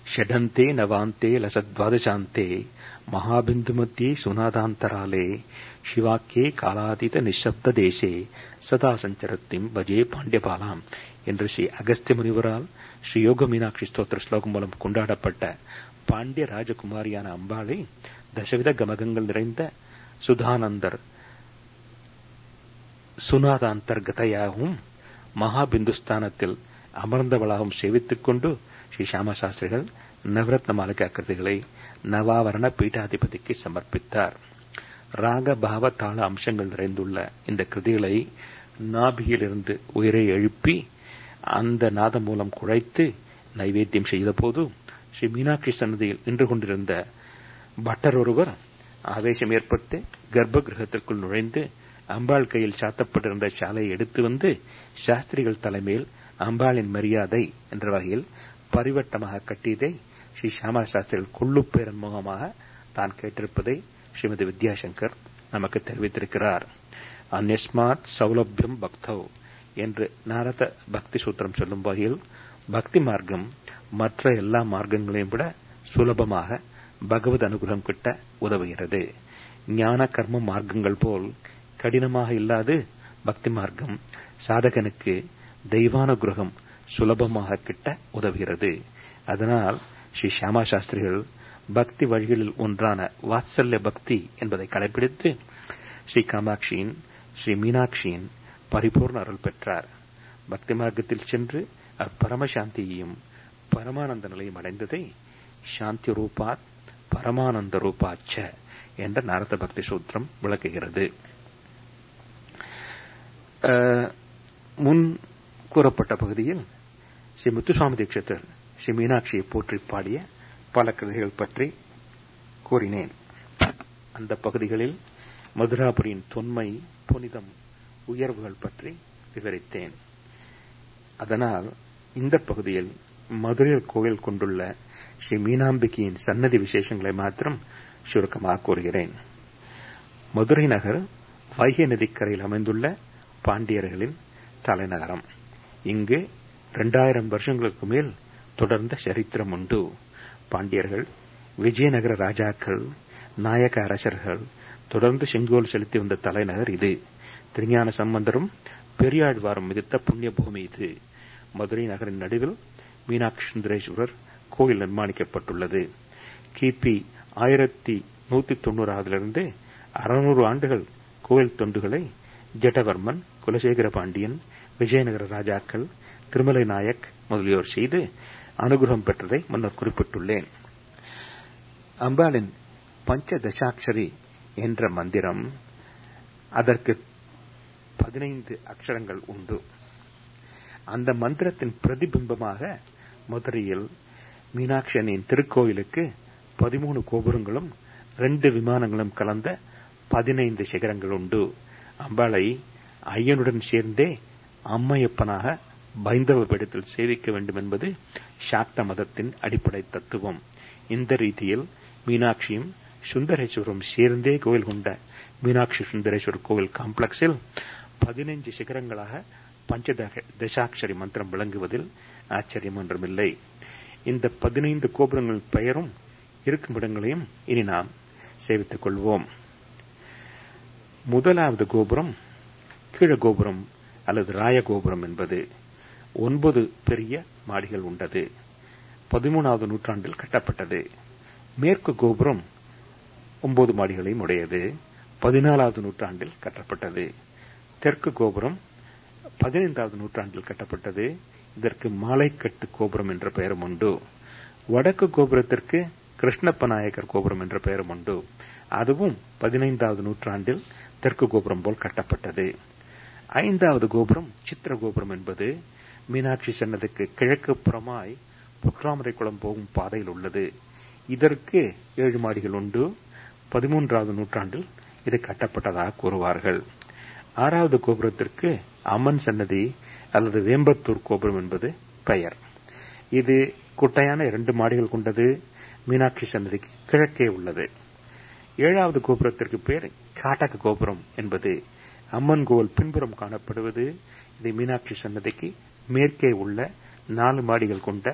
षडन्ते नवान्ते लसद्वादशान्ते महाबिन्दुमध्ये सुनादान्तराले சிவாக்கே காலாதீத நிஷப்த தேசே சதா சஞ்சரத்தின் பஜே பாண்டியபாலாம் என்று ஸ்ரீ அகஸ்திய முனிவரால் ஸ்ரீ யோக மீனாட்சி ஸ்தோத்திர ஸ்லோகம் மூலம் கொண்டாடப்பட்ட பாண்டிய ராஜகுமாரியான அம்பாளை தசவித கமகங்கள் நிறைந்த சுதானந்தர் சுனாதாந்தர்கதையாகவும் மகாபிந்துஸ்தானத்தில் அமர்ந்தவளாகவும் சேவித்துக் கொண்டு ஸ்ரீ சாமசாஸ்திரிகள் நவரத்ன மாளிகா கிருதிகளை நவாவரண பீட்டாதிபதிக்கு சமர்ப்பித்தார் ராக பாவ தாள அம்சங்கள் நிறைந்துள்ள இந்த கிருதிகளை நாபியிலிருந்து உயிரை எழுப்பி அந்த நாதம் மூலம் குழைத்து நைவேத்தியம் செய்தபோது ஸ்ரீ மீனாட்சி சன்னதியில் நின்று கொண்டிருந்த பட்டர் ஒருவர் ஆவேசம் ஏற்பட்டு கர்ப்ப கிரகத்திற்குள் நுழைந்து அம்பாள் கையில் சாத்தப்பட்டிருந்த சாலையை எடுத்து வந்து சாஸ்திரிகள் தலைமையில் அம்பாளின் மரியாதை என்ற வகையில் பரிவட்டமாக கட்டியதை ஸ்ரீ சாமா சாஸ்திரிகள் கொள்ளுப்பேரன் முகமாக தான் கேட்டிருப்பதை ஸ்ரீமதி வித்யாசங்கர் நமக்கு தெரிவித்திருக்கிறார் அந்யஸ்மாத் சௌலபியம் பக்தவ் என்று நாரத பக்தி சூத்திரம் சொல்லும் வகையில் பக்தி மார்க்கம் மற்ற எல்லா மார்க்கங்களையும் விட சுலபமாக பகவத் அனுகிரகம் கிட்ட உதவுகிறது ஞான கர்ம மார்க்கங்கள் போல் கடினமாக இல்லாது பக்தி மார்க்கம் சாதகனுக்கு தெய்வானுகிரகம் சுலபமாக கிட்ட உதவுகிறது அதனால் ஸ்ரீ சியாமா சாஸ்திரிகள் பக்தி வழிகளில் ஒன்றான வாத்சல்ய பக்தி என்பதை கடைபிடித்து ஸ்ரீ காமாட்சியின் ஸ்ரீ மீனாட்சியின் பரிபூர்ண அருள் பெற்றார் பக்தி மார்க்கத்தில் சென்று அப்பரமசாந்தியையும் பரமானந்த நிலையும் அடைந்ததை சாந்தி ரூபாத் பரமானந்த ரூபாச்ச என்ற நாரத பக்தி சூத்திரம் விளக்குகிறது முன் கூறப்பட்ட பகுதியில் ஸ்ரீ முத்துசுவாமி தீட்சிதர் ஸ்ரீ மீனாட்சியை போற்றி பாடிய பல கிருதிகள் பற்றி கூறினேன் அந்த பகுதிகளில் மதுராபுரியின் தொன்மை புனிதம் உயர்வுகள் பற்றி விவரித்தேன் அதனால் இந்த பகுதியில் மதுரையில் கோயில் கொண்டுள்ள ஸ்ரீ மீனாம்பிகையின் சன்னதி விசேஷங்களை மாத்திரம் சுருக்கமாக கூறுகிறேன் மதுரை நகர் வைகை நதிக்கரையில் அமைந்துள்ள பாண்டியர்களின் தலைநகரம் இங்கு இரண்டாயிரம் வருஷங்களுக்கு மேல் தொடர்ந்த சரித்திரம் உண்டு பாண்டியர்கள் விஜயநகர ராஜாக்கள் நாயக அரசர்கள் தொடர்ந்து செங்கோல் செலுத்தி வந்த தலைநகர் இது திருஞான சம்பந்தரும் பெரியாழ்வாரும் மிதித்த புண்ணிய பூமி இது மதுரை நகரின் நடுவில் மீனாட்சி சுந்தரேஸ்வரர் கோயில் நிர்மாணிக்கப்பட்டுள்ளது கிபி ஆயிரத்தி நூத்தி தொண்ணூறாவதிலிருந்து அறுநூறு ஆண்டுகள் கோயில் தொண்டுகளை ஜட்டவர்மன் குலசேகர பாண்டியன் விஜயநகர ராஜாக்கள் திருமலை நாயக் முதலியோர் செய்து அனுகிரகம் பெற்றதை முன்னர் குறிப்பிட்டுள்ளேன் அம்பாளின் பஞ்ச தசாட்சரி என்ற மந்திரம் அதற்கு பதினைந்து அக்ஷரங்கள் உண்டு அந்த மந்திரத்தின் பிரதிபிம்பமாக மதுரையில் மீனாட்சியனின் திருக்கோயிலுக்கு பதிமூணு கோபுரங்களும் ரெண்டு விமானங்களும் கலந்த பதினைந்து சிகரங்கள் உண்டு அம்பாளை ஐயனுடன் சேர்ந்தே அம்மையப்பனாக பைந்தவ பீடத்தில் சேவிக்க வேண்டும் என்பது சாக்த மதத்தின் அடிப்படை தத்துவம் இந்த ரீதியில் மீனாட்சியும் சுந்தரேஸ்வரம் சேர்ந்தே கோயில் கொண்ட மீனாட்சி சுந்தரேஸ்வரர் கோவில் காம்ப்ளெக்ஸில் பதினைஞ்சு சிகரங்களாக பஞ்ச தசாட்சரி மந்திரம் விளங்குவதில் ஆச்சரியம் ஒன்றுமில்லை இந்த பதினைந்து கோபுரங்கள் பெயரும் இருக்கும் இடங்களையும் இனி நாம் சேவித்துக் கொள்வோம் முதலாவது கோபுரம் கீழ கோபுரம் அல்லது ராய கோபுரம் என்பது ஒன்பது பெரிய மாடிகள் உண்டது பதிமூணாவது நூற்றாண்டில் கட்டப்பட்டது மேற்கு கோபுரம் ஒன்பது மாடிகளையும் உடையது பதினாலாவது நூற்றாண்டில் கட்டப்பட்டது தெற்கு கோபுரம் பதினைந்தாவது நூற்றாண்டில் கட்டப்பட்டது இதற்கு மாலைக்கட்டு கோபுரம் என்ற பெயரும் உண்டு வடக்கு கோபுரத்திற்கு கிருஷ்ணப்ப நாயக்கர் கோபுரம் என்ற பெயரும் உண்டு அதுவும் பதினைந்தாவது நூற்றாண்டில் தெற்கு கோபுரம் போல் கட்டப்பட்டது ஐந்தாவது கோபுரம் சித்திர கோபுரம் என்பது மீனாட்சி சன்னதிக்கு கிழக்கு புறமாய் புற்றாமரை குளம் போகும் பாதையில் உள்ளது இதற்கு ஏழு மாடிகள் உண்டு பதிமூன்றாவது நூற்றாண்டில் இது கட்டப்பட்டதாக கூறுவார்கள் ஆறாவது கோபுரத்திற்கு அம்மன் சன்னதி அல்லது வேம்பத்தூர் கோபுரம் என்பது பெயர் இது குட்டையான இரண்டு மாடிகள் கொண்டது மீனாட்சி சன்னதிக்கு கிழக்கே உள்ளது ஏழாவது கோபுரத்திற்கு பேர் காட்டக கோபுரம் என்பது அம்மன் கோவில் பின்புறம் காணப்படுவது இது மீனாட்சி சன்னதிக்கு மேற்கே உள்ள நாலு மாடிகள் கொண்ட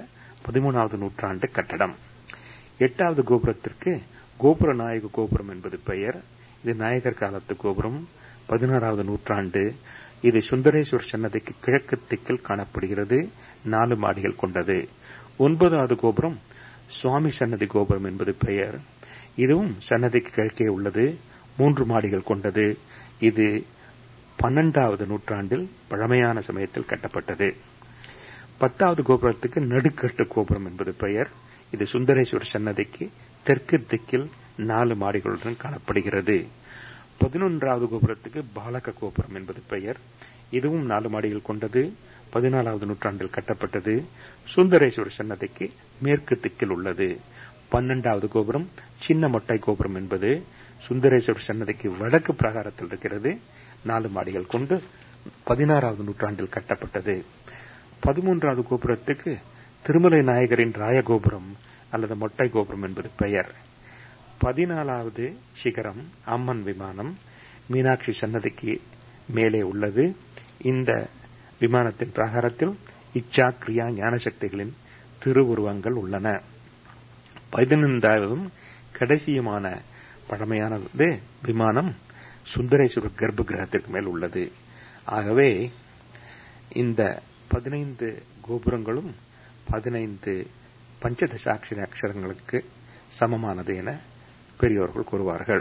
பதிமூணாவது நூற்றாண்டு கட்டடம் எட்டாவது கோபுரத்திற்கு கோபுர நாயக கோபுரம் என்பது பெயர் இது நாயகர் காலத்து கோபுரம் பதினாறாவது நூற்றாண்டு இது சுந்தரேஸ்வர் சன்னதிக்கு கிழக்கு திக்கில் காணப்படுகிறது நாலு மாடிகள் கொண்டது ஒன்பதாவது கோபுரம் சுவாமி சன்னதி கோபுரம் என்பது பெயர் இதுவும் சன்னதிக்கு கிழக்கே உள்ளது மூன்று மாடிகள் கொண்டது இது பன்னெண்டாவது நூற்றாண்டில் பழமையான சமயத்தில் கட்டப்பட்டது பத்தாவது கோபுரத்துக்கு நடுக்கட்டு கோபுரம் என்பது பெயர் இது சுந்தரேஸ்வர் சன்னதிக்கு தெற்கு திக்கில் நாலு மாடிகளுடன் காணப்படுகிறது பதினொன்றாவது கோபுரத்துக்கு பாலக கோபுரம் என்பது பெயர் இதுவும் நாலு மாடிகள் கொண்டது பதினாலாவது நூற்றாண்டில் கட்டப்பட்டது சுந்தரேஸ்வர சன்னதிக்கு மேற்கு திக்கில் உள்ளது பன்னெண்டாவது கோபுரம் சின்ன மொட்டை கோபுரம் என்பது சுந்தரேஸ்வர சன்னதிக்கு வடக்கு பிரகாரத்தில் இருக்கிறது நாலு மாடிகள் கொண்டு பதினாறாவது நூற்றாண்டில் கட்டப்பட்டது பதிமூன்றாவது கோபுரத்துக்கு திருமலை நாயகரின் ராயகோபுரம் அல்லது மொட்டை கோபுரம் என்பது பெயர் பதினாலாவது சிகரம் அம்மன் விமானம் மீனாட்சி சன்னதிக்கு மேலே உள்ளது இந்த விமானத்தின் பிரகாரத்தில் இச்சா கிரியா ஞான சக்திகளின் திருவுருவங்கள் உள்ளன பதினைந்தாவதும் கடைசியுமான பழமையானது விமானம் சுந்தரேஸ்வரர் கர்ப்ப கிரகத்திற்கு மேல் உள்ளது ஆகவே இந்த பதினைந்து கோபுரங்களும் பதினைந்து பஞ்சதசாட்சர அக்ஷரங்களுக்கு சமமானது என பெரியோர்கள் கூறுவார்கள்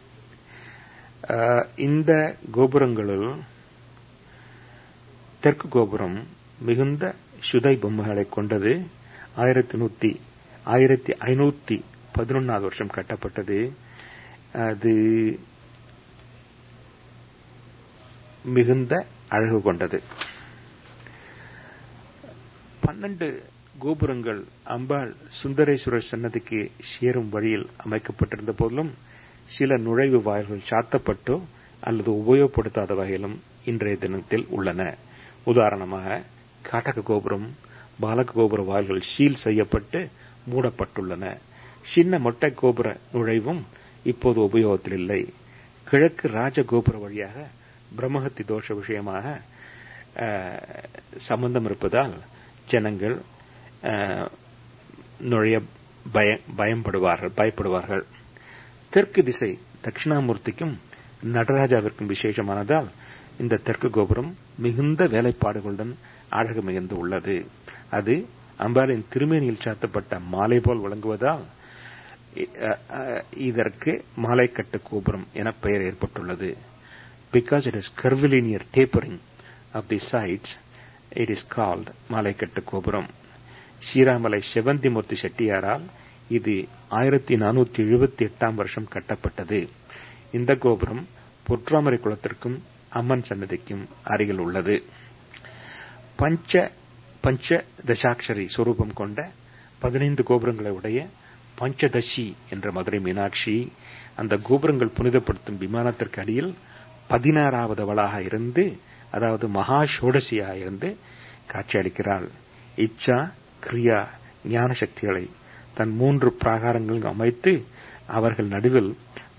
இந்த கோபுரங்களில் தெற்கு கோபுரம் மிகுந்த சுதை பொம்மைகளை கொண்டது ஆயிரத்தி நூத்தி ஆயிரத்தி ஐநூத்தி பதினொன்னாவது வருஷம் கட்டப்பட்டது அது மிகுந்த அழகு கொண்டது பன்னெண்டு கோபுரங்கள் அம்பாள் சுந்தரேஸ்வரர் சன்னதிக்கு சேரும் வழியில் அமைக்கப்பட்டிருந்த போதிலும் சில நுழைவு வாயில்கள் சாத்தப்பட்டோ அல்லது உபயோகப்படுத்தாத வகையிலும் இன்றைய தினத்தில் உள்ளன உதாரணமாக காட்டக கோபுரம் பாலக கோபுர வாயில்கள் சீல் செய்யப்பட்டு மூடப்பட்டுள்ளன சின்ன மொட்டை கோபுர நுழைவும் இப்போது உபயோகத்தில் இல்லை கிழக்கு ராஜ கோபுர வழியாக பிரம்மஹத்தி தோஷ விஷயமாக சம்பந்தம் இருப்பதால் ஜனங்கள் நுழைய பயப்படுவார்கள் பயப்படுவார்கள் தெற்கு திசை தட்சிணாமூர்த்திக்கும் நடராஜாவிற்கும் விசேஷமானதால் இந்த தெற்கு கோபுரம் மிகுந்த வேலைப்பாடுகளுடன் அழகு மிகுந்து உள்ளது அது அம்பாளின் திருமேனியில் சாத்தப்பட்ட மாலை போல் விளங்குவதால் இதற்கு மாலைக்கட்டு கோபுரம் என பெயர் ஏற்பட்டுள்ளது because it is curvilinear tapering of the sides it is called மாலைக்கட்டு கோபுரம் ஸ்ரீராமலை செவந்திமூர்த்தி செட்டியாரால் இது ஆயிரத்தி நானூற்றி எழுபத்தி எட்டாம் வருஷம் கட்டப்பட்டது இந்த கோபுரம் பொற்றாமரை குளத்திற்கும் அம்மன் சன்னதிக்கும் அருகில் உள்ளது பஞ்ச பஞ்ச தசாட்சரி சொரூபம் கொண்ட பதினைந்து கோபுரங்களை உடைய பஞ்சதசி என்ற மதுரை மீனாட்சி அந்த கோபுரங்கள் புனிதப்படுத்தும் விமானத்திற்கு அடியில் பதினாறாவதவளாக இருந்து அதாவது மகா ஷோடசியாக இருந்து காட்சியளிக்கிறாள் இச்சா கிரியா ஞான சக்திகளை தன் மூன்று பிராகாரங்களில் அமைத்து அவர்கள் நடுவில்